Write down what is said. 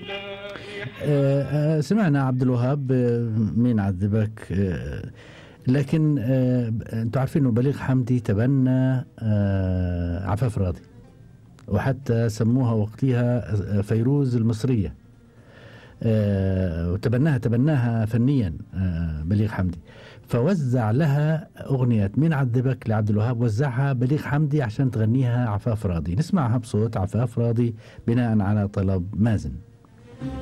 آه، آه، سمعنا عبد الوهاب آه، مين عذبك آه، لكن آه، انتم عارفين انه بليغ حمدي تبنى آه، عفاف راضي وحتى سموها وقتها آه، فيروز المصريه آه، وتبناها تبناها فنيا آه، بليغ حمدي فوزع لها أغنية مين عذبك لعبد الوهاب وزعها بليغ حمدي عشان تغنيها عفاف راضي نسمعها بصوت عفاف راضي بناء على طلب مازن